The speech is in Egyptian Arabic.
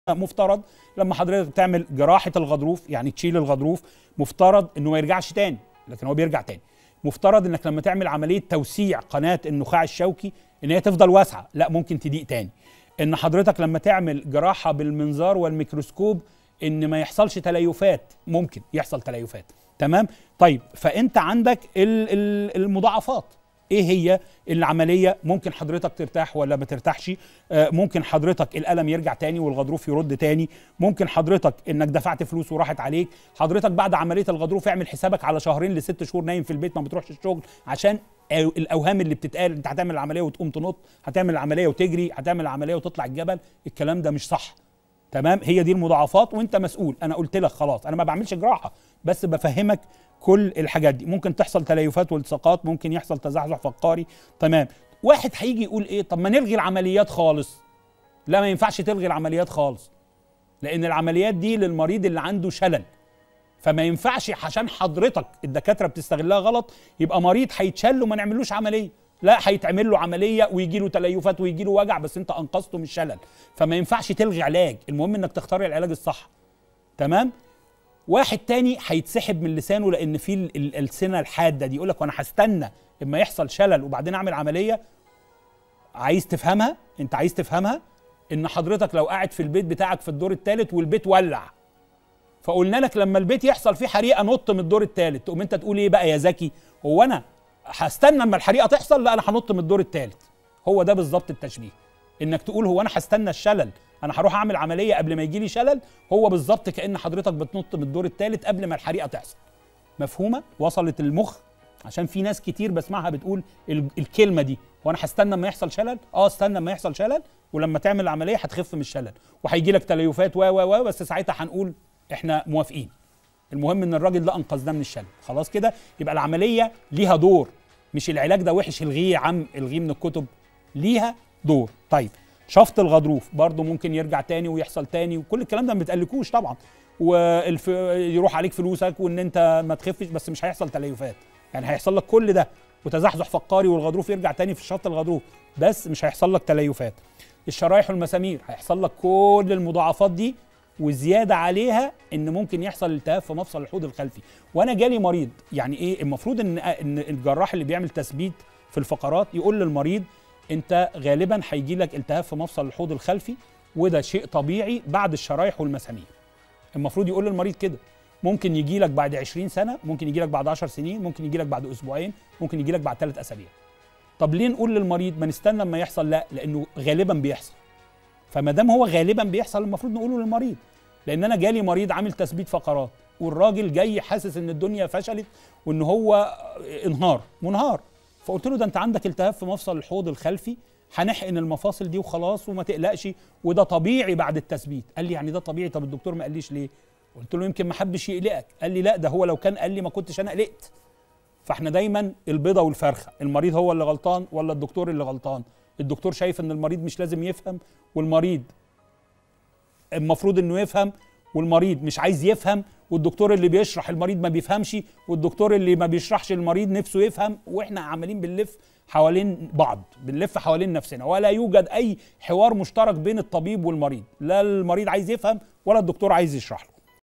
مفترض لما حضرتك تعمل جراحه الغضروف يعني تشيل الغضروف مفترض انه ما يرجعش تاني لكن هو بيرجع تاني مفترض انك لما تعمل عمليه توسيع قناه النخاع الشوكي ان هي تفضل واسعه لا ممكن تضيق تاني ان حضرتك لما تعمل جراحه بالمنظار والميكروسكوب ان ما يحصلش تليفات ممكن يحصل تليفات تمام طيب فانت عندك ال- ال- المضاعفات ايه هي العمليه ممكن حضرتك ترتاح ولا ما ترتاحش آه، ممكن حضرتك الالم يرجع تاني والغضروف يرد تاني ممكن حضرتك انك دفعت فلوس وراحت عليك حضرتك بعد عمليه الغضروف اعمل حسابك على شهرين لست شهور نايم في البيت ما بتروحش الشغل عشان أو- الاوهام اللي بتتقال انت هتعمل العمليه وتقوم تنط هتعمل العمليه وتجري هتعمل العمليه وتطلع الجبل الكلام ده مش صح تمام هي دي المضاعفات وانت مسؤول انا قلت لك خلاص انا ما بعملش جراحه بس بفهمك كل الحاجات دي ممكن تحصل تليفات والتصاقات ممكن يحصل تزحزح فقاري تمام واحد هيجي يقول ايه طب ما نلغي العمليات خالص لا ما ينفعش تلغي العمليات خالص لان العمليات دي للمريض اللي عنده شلل فما ينفعش عشان حضرتك الدكاتره بتستغلها غلط يبقى مريض هيتشل وما نعملوش عمليه لا هيتعمل له عمليه ويجي له تليفات ويجي له وجع بس انت انقذته من الشلل فما ينفعش تلغي علاج المهم انك تختار العلاج الصح تمام واحد تاني هيتسحب من لسانه لان في ال- ال- السنه الحاده دي يقول لك وانا هستنى اما يحصل شلل وبعدين اعمل عمليه عايز تفهمها انت عايز تفهمها ان حضرتك لو قاعد في البيت بتاعك في الدور الثالث والبيت ولع فقلنا لك لما البيت يحصل فيه حريقه نط من الدور الثالث تقوم انت تقول ايه بقى يا زكي هو انا هستنى اما الحريقه تحصل لا انا هنط من الدور الثالث هو ده بالظبط التشبيه انك تقول هو انا هستنى الشلل انا هروح اعمل عمليه قبل ما يجي لي شلل هو بالظبط كان حضرتك بتنط من الدور الثالث قبل ما الحريقه تحصل مفهومه وصلت المخ عشان في ناس كتير بسمعها بتقول ال- الكلمه دي هو انا هستنى اما يحصل شلل اه استنى اما يحصل شلل ولما تعمل العمليه هتخف من الشلل وهيجي لك تليفات و و و بس ساعتها هنقول احنا موافقين المهم ان الراجل ده انقذناه من الشلل خلاص كده يبقى العمليه ليها دور مش العلاج ده وحش الغيه يا عم الغيه من الكتب ليها دور طيب شفط الغضروف برضه ممكن يرجع تاني ويحصل تاني وكل الكلام ده ما بتقلكوش طبعا والف... يروح عليك فلوسك وان انت ما تخفش بس مش هيحصل تليفات يعني هيحصل لك كل ده وتزحزح فقاري والغضروف يرجع تاني في شفط الغضروف بس مش هيحصل لك تليفات الشرايح والمسامير هيحصل لك كل المضاعفات دي وزياده عليها ان ممكن يحصل التهاب في مفصل الحوض الخلفي وانا جالي مريض يعني ايه المفروض ان ان الجراح اللي بيعمل تثبيت في الفقرات يقول للمريض انت غالبا هيجي لك التهاب في مفصل الحوض الخلفي وده شيء طبيعي بعد الشرايح والمسامير المفروض يقول للمريض كده ممكن يجي لك بعد 20 سنه ممكن يجي لك بعد 10 سنين ممكن يجي لك بعد اسبوعين ممكن يجي لك بعد 3 اسابيع طب ليه نقول للمريض ما نستنى اما يحصل لا لانه غالبا بيحصل فما دام هو غالبا بيحصل المفروض نقوله للمريض لان انا جالي مريض عامل تثبيت فقرات والراجل جاي حاسس ان الدنيا فشلت وان هو انهار منهار فقلت له ده انت عندك التهاب في مفصل الحوض الخلفي هنحقن المفاصل دي وخلاص وما تقلقش وده طبيعي بعد التثبيت قال لي يعني ده طبيعي طب الدكتور ما قاليش ليه قلت له يمكن ما حبش يقلقك قال لي لا ده هو لو كان قال لي ما كنتش انا قلقت فاحنا دايما البيضه والفرخه المريض هو اللي غلطان ولا الدكتور اللي غلطان الدكتور شايف ان المريض مش لازم يفهم والمريض المفروض انه يفهم والمريض مش عايز يفهم والدكتور اللي بيشرح المريض ما بيفهمش والدكتور اللي ما بيشرحش المريض نفسه يفهم واحنا عمالين بنلف حوالين بعض بنلف حوالين نفسنا ولا يوجد اي حوار مشترك بين الطبيب والمريض لا المريض عايز يفهم ولا الدكتور عايز يشرح له